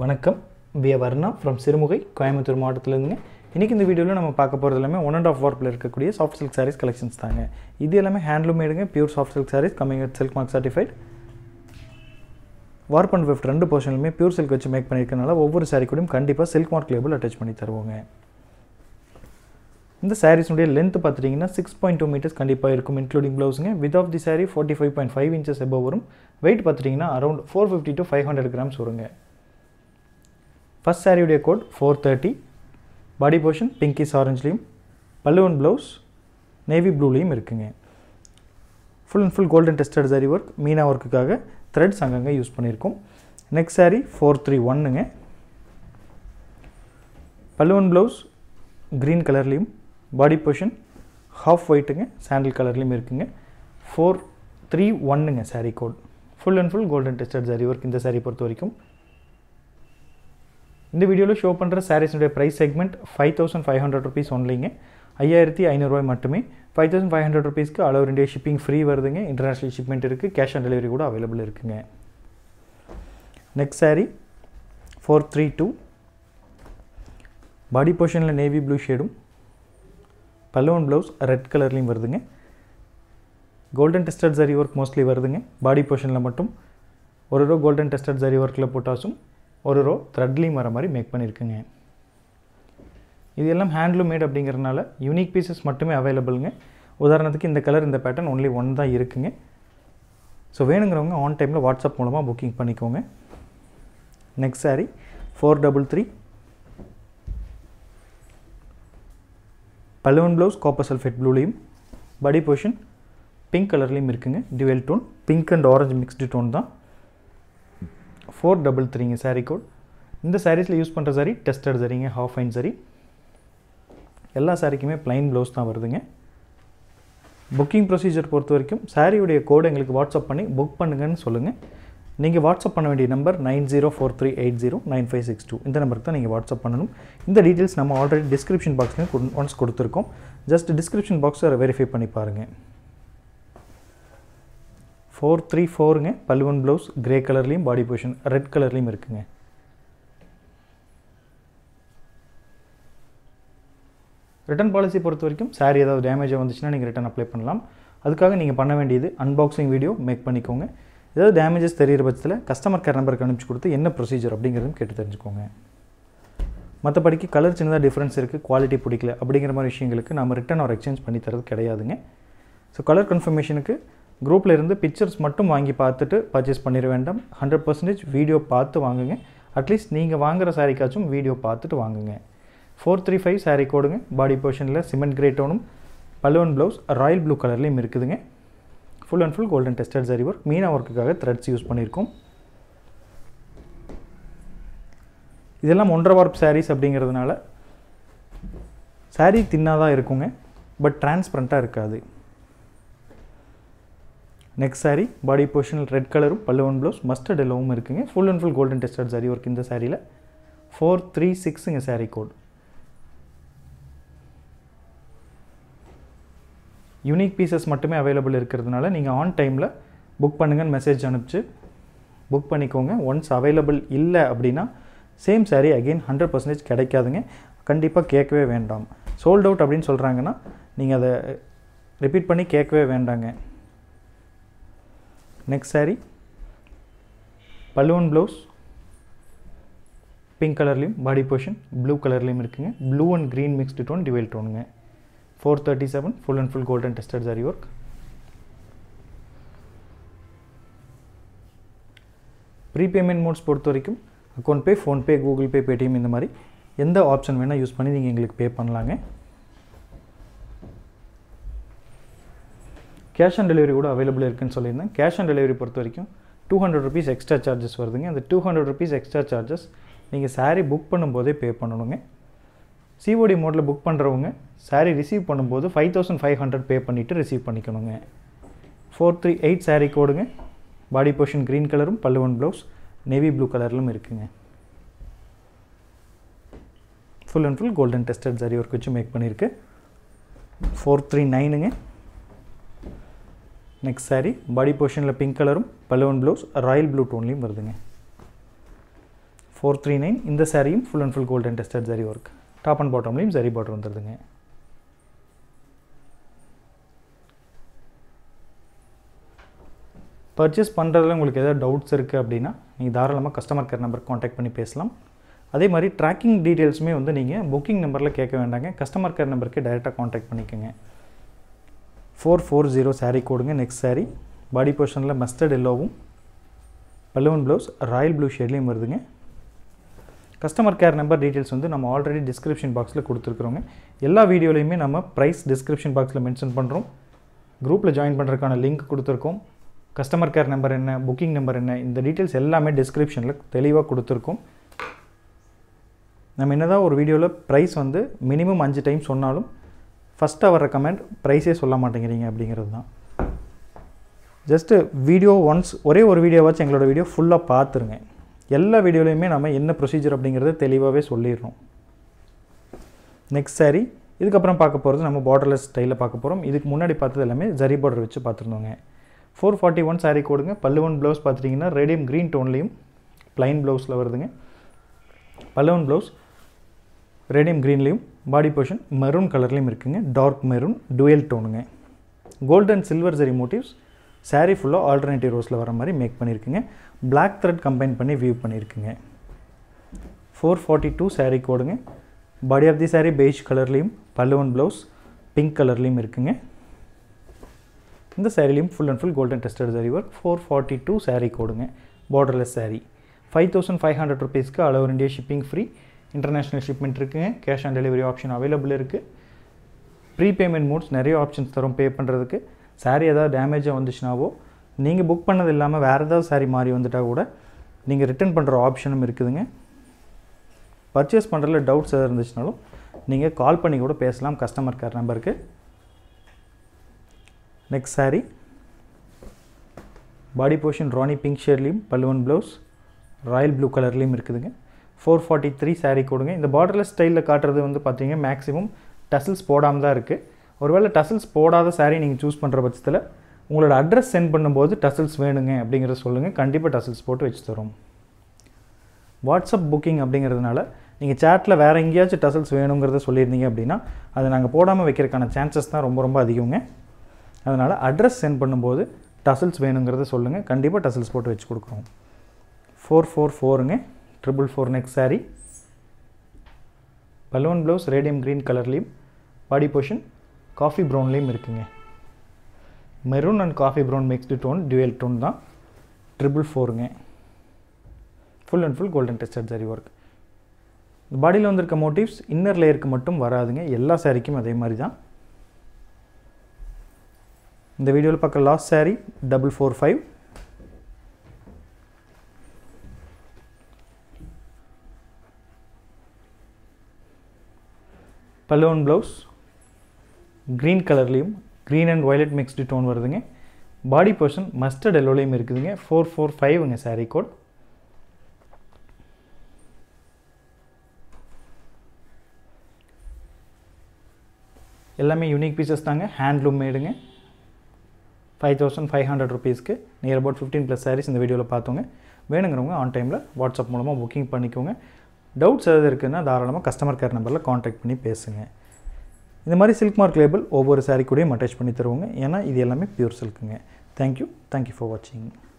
வணக்கம் V Varna from Sirumugai Coimbatore மாவட்டத்திலேருந்துங்க இன்றைக்கி இந்த வீடியோவில் நம்ம பார்க்க போகிறது எல்லாமே ஒன் அண்ட் ஆஃப் ஒர்க்கில் இருக்கக்கூடிய சாஃப்ட் சில்க் சாரீஸ் கலெக்ஷன்ஸ் தாங்க இது எல்லாமே ஹேண்ட்லூம் மேடுங்க pure soft silk sarees coming at silk mark certified warp and weft ரெண்டு போர்ஷன்லுமே பியூர் சில்க் வச்சு மேக் பண்ணியிருக்கனால ஒவ்வொரு சாரீ கூடயும் கண்டிப்பாக சில்க் மார்க் லேபிள் அட்டாச் பண்ணி தருவோங்க இந்த சாரீஸுடைய லென்த் பார்த்துட்டிங்கன்னா சிக்ஸ் பாயிண்ட் டூ மீட்டர்ஸ் கண்டிப்பாக இருக்கும் இன்க்ளூடிங் ப்ளவுஸுங்க width of the saree forty five point five inches above வரும் வெயிட் பார்த்துட்டிங்கன்னா around four fifty to five hundred grams வருங்க ஃபஸ்ட் சாரியுடைய code four thirty body portion pinkish ஆரஞ்சுலேயும் பல்லுவன் ப்ளவுஸ் நேவி ப்ளூலேயும் இருக்குங்க full and full golden tested zari work meena ஒர்க்குக்காக threads அங்கங்கே யூஸ் பண்ணியிருக்கோம் நெக்ஸ்ட் சாரி ஃபோர் த்ரீ ஒன்னுங்க பல்லுவன் ப்ளவுஸ் க்ரீன் கலர்லேயும் பாடி போர்ஷன் ஹாஃப் ஒயிட்டுங்க சாண்டில் கலர்லேயும் இருக்குங்க ஃபோர் த்ரீ ஒன்னுங்க saree code full and full golden tested zari work இந்த சாரீ பொறுத்த வரைக்கும் இந்த வீடியோவில் ஷோ பண்ணுற சாரீஸுடைய price segment five thousand five hundred rupees ஒன்லிங்க ஐயாயிரத்தி ஐநூறுரூவாய் மட்டுமே ஃபைவ் தௌசண்ட் ஃபைவ் ஹண்ட்ரட் ருபீஸ்க்கு all over India shipping free வருதுங்க இன்டர்நேஷ்னல் ஷிப்மெண்ட் இருக்குது கேஷ் ஆன் டெலிவரி கூட அவைலபிள் இருக்குங்க next saree four three two body போர்ஷனில் நேவி ப்ளூ ஷேடும் பல்லுவன் ப்ளவுஸ் ரெட் கலர்லேயும் வருதுங்க golden tested zari work mostly வருதுங்க பாடி போர்ஷனில் மட்டும் ஒரு ரோ கோல்டன் டெஸ்டட் ஜரி ஒர்க்கில் போட்டாச்சும் ஒரு ரோ த்ரெட்லேயும் வர மாதிரி மேக் பண்ணியிருக்குங்க இது எல்லாம் ஹேண்ட்லூம் மேட் அப்படிங்கிறனால யூனிக் பீசஸ் மட்டுமே அவைலபிளுங்க உதாரணத்துக்கு இந்த கலர் இந்த பேட்டர்ன் ஒன்லி ஒன் தான் இருக்குங்க ஸோ வேணுங்கிறவங்க ஆன் டைமில் வாட்ஸ்அப் மூலமாக புக்கிங் பண்ணிக்கோங்க next saree four double three பல்லுவன் ப்ளவுஸ் காப்பர் சல்ஃபேட் ப்ளூலேயும் பாடி போர்ஷன் பிங்க் கலர்லேயும் இருக்குங்க dual tone pink and orange mixed tone தான் ஃபோர் டபுள் த்ரீங்க சாரீ கோட் இந்த சாரீஸில் யூஸ் பண்ணுற சாரி டெஸ்டட் சரிங்க ஹாஃப் ஃபைன் சரி எல்லா சாரிக்குமே ப்ளைன் ப்ளவுஸ் தான் வருதுங்க புக்கிங் ப்ரொசீஜர் பொறுத்த வரைக்கும் சாரியுடைய கோடு எங்களுக்கு வாட்ஸ்அப் பண்ணி புக் பண்ணுங்கன்னு சொல்லுங்கள் நீங்கள் வாட்ஸ்அப் பண்ண வேண்டிய number nine zero four three eight zero nine five six two இந்த நம்பருக்கு தான் நீங்கள் வாட்ஸ்அப் பண்ணணும் இந்த டீட்டெயில்ஸ் நம்ம ஆல்ரெடி டிஸ்கிரிப்ஷன் பாக்ஸ்லையும் ஒன்ஸ் கொடுத்துருக்கோம் ஜஸ்ட் டிஸ்கிரிப்ஷன் பாக்ஸை வெரிஃபை பண்ணி பாருங்கள் ஃபோர் த்ரீ ஃபோருங்க பல்லுவன் ப்ளவுஸ் கிரே கலர்லேயும் பாடி பொசிஷன் ரெட் கலர்லேயும் இருக்குங்க ரிட்டன் பாலிசி பொறுத்த வரைக்கும் சாரி ஏதாவது டேமேஜாக வந்துச்சுன்னா நீங்கள் ரிட்டன் அப்ளை பண்ணலாம் அதுக்காக நீங்கள் பண்ண வேண்டியது அன்பாக்சிங் வீடியோ மேக் பண்ணிக்கோங்க ஏதாவது டேமேஜஸ் தெரிகிற பட்சத்தில் கஸ்டமர் கேர் நம்பருக்கு அனுப்பிச்சு கொடுத்து என்ன ப்ரொசீஜர் அப்படிங்கிறதும் கேட்டு தெரிஞ்சுக்கோங்க மற்றபடிக்கு கலர் சின்னதாக டிஃப்ரென்ஸ் இருக்குது குவாலிட்டி பிடிக்கல அப்படிங்கிற மாதிரி விஷயங்களுக்கு நம்ம ரிட்டன் ஒரு எக்ஸ்சேஞ்ச் பண்ணி தரது கிடையாதுங்க ஸோ கலர் கன்ஃபர்மேஷனுக்கு குரூப்பில் இருந்து பிக்சர்ஸ் மட்டும் வாங்கி பார்த்துட்டு பர்ச்சேஸ் பண்ணிட வேண்டாம் ஹண்ட்ரட் பர்சன்டேஜ் வீடியோ பார்த்து வாங்குங்க அட்லீஸ்ட் நீங்கள் வாங்குகிற சாரிக்காச்சும் வீடியோ பார்த்துட்டு வாங்குங்க ஃபோர் த்ரீ ஃபைவ் சாரீ கோடுங்க பாடி போர்ஷனில் சிமெண்ட் கிரே டோனும் பல்லுவன் ப்ளவுஸ் ராயல் ப்ளூ கலர்லேயும் இருக்குதுங்க full and full golden tested zari work meena ஒர்க்குக்காக த்ரெட்ஸ் யூஸ் பண்ணியிருக்கோம் இதெல்லாம் ஒன்றரை வார்ப் சாரீஸ் அப்படிங்கிறதுனால சாரீ தின்னாக தான் இருக்குங்க பட் டிரான்ஸ்பரண்ட்டாக இருக்காது நெக்ஸ்ட் சாரீ பாடி போர்ஷனில் ரெட் கலரும் பல்லுவன் ப்ளவுஸ் மஸ்டர்ட் எல்லோவும் இருக்குங்க full and full golden tested zari work இந்த சாரியில் ஃபோர் த்ரீ சிக்ஸுங்க சாரீ கோட் யூனிக் பீசஸ் மட்டுமே அவைலபிள் இருக்கிறதுனால நீங்கள் ஆன் டைமில் புக் பண்ணுங்கன்னு மெசேஜ் அனுப்பிச்சு புக் பண்ணிக்கோங்க ஒன்ஸ் அவைலபிள் இல்லை அப்படின்னா same saree again hundred percentage கிடைக்காதுங்க கண்டிப்பாக கேட்கவே வேண்டாம் சோல்ட் அவுட் அப்படின்னு சொல்கிறாங்கன்னா நீங்கள் அதை ரிப்பீட் பண்ணி கேட்கவே வேண்டாங்க நெக்ஸ்ட் சாரீ பல்லுவன் ப்ளவுஸ் பிங்க் கலர்லேயும் பாடி போர்ஷன் ப்ளூ கலர்லேயும் இருக்குங்க blue and green mixed tone dual டோனுங்க four thirty seven full and full golden tested zari work prepayment modes பொறுத்த வரைக்கும் account pay PhonePe Google Pay Paytm இந்த மாதிரி எந்த ஆப்ஷன் வேணால் யூஸ் பண்ணி நீங்கள் எங்களுக்கு பே பண்ணலாங்க கேஷ் ஆன் டெலிவரி கூட அவைலபிள் இருக்குன்னு சொல்லியிருந்தேன் கேஷ் ஆன் டெலிவரி பொறுத்த வரைக்கும் two hundred rupees extra charges வருதுங்க அந்த two hundred rupees extra charges நீங்கள் சாரீ புக் பண்ணும்போதே பே பண்ணணுங்க சிஓடி மோடில் புக் பண்ணுறவங்க சாரீ ரிசீவ் பண்ணும்போது five thousand five hundred pay பண்ணிவிட்டு ரிசீவ் பண்ணிக்கணுங்க ஃபோர் த்ரீ எயிட் சாரீ கோடுங்க பாடி போர்ஷன் க்ரீன் கலரும் பல்லுவன் ப்ளவுஸ் நேவி ப்ளூ கலரிலும் இருக்குங்க full and full golden tested zari work வச்சு மேக் பண்ணியிருக்கு ஃபோர் த்ரீ நைனுங்க நெக்ஸ்ட் சாரீ பாடி போர்ஷனில் பிங்க் கலரும் பல்லுவன் ப்ளவுஸ் ராயல் ப்ளூ டோன்லேயும் வருதுங்க ஃபோர் த்ரீ நைன் இந்த சாரியும் full and full golden tested zari work top and பாட்டம்லேயும் ஜரி பார்டர் வந்துடுதுங்க பர்ச்சேஸ் பண்ணுறதுல உங்களுக்கு எதாவது டவுட்ஸ் இருக்குது அப்படின்னா நீங்கள் தாராளமாக கஸ்டமர் கேர் நம்பர் காண்டாக்ட் பண்ணி பேசலாம் அதே மாதிரி ட்ராக்கிங் டீட்டெயில்ஸுமே வந்து நீங்கள் புக்கிங் நம்பரில் கேட்க வேண்டாங்க கஸ்டமர் கேர் நம்பருக்கு டைரெக்டாக காண்டாக்ட் பண்ணிக்கோங்க ஃபோர் ஃபோர் ஜீரோ சாரீ கோடுங்க நெக்ஸ்ட் சாரீ பாடி போர்ஷனில் மஸ்டர்ட் எல்லோவும் பல்லுவன் ப்ளவுஸ் ராயல் ப்ளூ ஷேட்லேயும் வருதுங்க கஸ்டமர் கேர் நம்பர் டீட்டெயில்ஸ் வந்து நம்ம ஆல்ரெடி டிஸ்கிரிப்ஷன் பாக்ஸில் கொடுத்துருக்குறோங்க எல்லா வீடியோலையுமே நம்ம ப்ரைஸ் டிஸ்கிரிப்ஷன் பாக்ஸில் மென்ஷன் பண்ணுறோம் குரூப்பில் ஜாயின் பண்ணுறதுக்கான லிங்க் கொடுத்துருக்கோம் கஸ்டமர் கேர் நம்பர் என்ன புக்கிங் நம்பர் என்ன இந்த டீட்டெயில்ஸ் எல்லாமே டிஸ்கிரிப்ஷனில் தெளிவாக கொடுத்துருக்கோம் நம்ம என்னதான் ஒரு வீடியோவில் ப்ரைஸ் வந்து மினிமம் அஞ்சு டைம் சொன்னாலும் ஃபஸ்ட்டாக வர கமெண்ட் ப்ரைஸே சொல்ல மாட்டேங்கிறீங்க அப்படிங்கிறது தான் ஜஸ்ட்டு வீடியோ ஒன்ஸ் ஒரே ஒரு வீடியோவாச்சும் எங்களோட வீடியோ ஃபுல்லாக பார்த்துருங்க எல்லா வீடியோலையுமே நம்ம என்ன ப்ரொசீஜர் அப்படிங்கிறத தெளிவாகவே சொல்லிடுறோம் நெக்ஸ்ட் சாரி இதுக்கப்புறம் பார்க்க போகிறது நம்ம பார்டர்லெஸ் ஸ்டைலில் பார்க்க போகிறோம் இதுக்கு முன்னாடி பார்த்தது எல்லாமே ஜரி பார்டர் வச்சு பார்த்துருந்தோங்க ஃபோர் ஃபார்ட்டி ஒன் சாரீ கொடுங்க பல்லுவன் ப்ளவுஸ் பார்த்துட்டிங்கன்னா ரேடியம் க்ரீன் டோன்லேயும் ப்ளைன் ப்ளவுஸில் வருதுங்க பல்லுவன் ப்ளவுஸ் ரேடியம் க்ரீன்லேயும் பாடி போர்ஷன் மெரூன் கலர்லேயும் இருக்குங்க டார்க் மெரூன் டுவெல் டோனுங்க golden silver zari motifs saree ஃபுல்லாக ஆல்டர்னேட்டிவ் ரோஸில் வர மாதிரி மேக் பண்ணியிருக்குங்க பிளாக் த்ரெட் கம்பைன் பண்ணி வியூ பண்ணியிருக்குங்க ஃபோர் ஃபார்ட்டி டூ சாரீ கோடுங்க body of the saree beige கலர்லேயும் பல்லுவன் ப்ளவுஸ் பிங்க் கலர்லேயும் இருக்குங்க இந்த சாரிலையும் full and full golden tested zari work four forty two saree கோடுங்க borderless saree five thousand five hundred ருபீஸ்க்கு all over India shipping free international shipment இருக்குங்க cash on delivery option available இருக்குது ப்ரீபேமெண்ட் மோட்ஸ் நிறைய ஆப்ஷன்ஸ் தரும் பே பண்ணுறதுக்கு சாரீ ஏதாவது டேமேஜாக வந்துச்சுனாவோ நீங்கள் புக் பண்ணது இல்லாமல் வேறு ஏதாவது சாரீ மாறி வந்துட்டால் கூட நீங்கள் ரிட்டர்ன் பண்ணுற ஆப்ஷனும் இருக்குதுங்க பர்ச்சேஸ் பண்ணுறதுல டவுட்ஸ் எதாவது இருந்துச்சுனாலும் நீங்கள் கால் பண்ணி கூட பேசலாம் கஸ்டமர் கேர் நம்பருக்கு next saree body portion rani pink ஷேட்லேயும் பல்லுவன் ப்ளவுஸ் ராயல் ப்ளூ கலர்லேயும் இருக்குதுங்க ஃபோர் ஃபார்ட்டி த்ரீ சாரீ கொடுங்க இந்த பார்டர்லெஸ் ஸ்டைலில் காட்டுறது வந்து பார்த்தீங்க மேக்ஸிமம் டசில்ஸ் போடாமல் தான் இருக்குது ஒருவேளை டசில்ஸ் போடாத சாரீ நீங்கள் சூஸ் பண்ணுற பட்சத்தில் உங்களோட அட்ரஸ் சென்ட் பண்ணும்போது டசில்ஸ் வேணுங்க அப்படிங்கிறத சொல்லுங்கள் கண்டிப்பாக டசில்ஸ் போட்டு வச்சு தரோம் வாட்ஸ்அப் புக்கிங் அப்படிங்கிறதுனால நீங்கள் சேட்டில் வேறு எங்கேயாச்சும் டசில்ஸ் வேணுங்கிறத சொல்லியிருந்தீங்க அப்படின்னா அதை நாங்கள் போடாமல் வைக்கிறதுக்கான சான்சஸ் தான் ரொம்ப ரொம்ப அதிகங்க அதனால் அட்ரஸ் சென்ட் பண்ணும்போது டசில்ஸ் வேணுங்கிறத சொல்லுங்கள் கண்டிப்பாக டசில்ஸ் போட்டு வச்சு கொடுக்குறோம் ஃபோர் ஃபோர் ஃபோருங்க ட்ரிபிள் ஃபோர் நெக்ஸ்ட் சாரீ பலூன் ப்ளவுஸ் ரேடியம் க்ரீன் கலர்லேயும் பாடி போர்ஷன் காஃபி ப்ரௌன்லேயும் இருக்குங்க maroon and coffee brown mixed tone dual tone தான் ட்ரிபிள் ஃபோருங்க full and full golden tested zari work பாடியில் வந்திருக்க மோட்டிவ்ஸ் இன்னர் லேயருக்கு மட்டும் வராதுங்க எல்லா சாரிக்கும் அதே மாதிரி தான் இந்த வீடியோவில் பார்க்க last saree double four five பலூன் ப்ளவுஸ் க்ரீன் கலர்லேயும் green and violet mixed tone வருதுங்க பாடி போர்ஷன் மஸ்டர்ட் எல்லோலையும் இருக்குதுங்க ஃபோர் ஃபோர் ஃபைவ்ங்க சாரீ கோட் எல்லாமே யூனிக் பீசஸ் தாங்க ஹேண்ட்லூம் மேடுங்க ஃபைவ் தௌசண்ட் ஃபைவ் ஹண்ட்ரட் ருபீஸ்க்கு near about fifteen plus sarees இந்த வீடியோவில் பார்த்தோங்க வேணுங்கிறவங்க ஆன் டைமில் வாட்ஸ்அப் மூலமாக புக்கிங் பண்ணிக்கோங்க டவுட்ஸ் எதாவது இருக்குதுன்னா தாராளமாக கஸ்டமர் கேர் நம்பரில் காண்டாக்ட் பண்ணி பேசுங்க இந்த மாதிரி சில்க் மார்க் லேபிள் ஒவ்வொரு சாரீ கூடயும் அட்டாச் பண்ணி தருவோங்க ஏன்னா இது எல்லாமே பியூர் சில்க்குங்க தேங்க்யூ தேங்க்யூ ஃபார் வாட்சிங்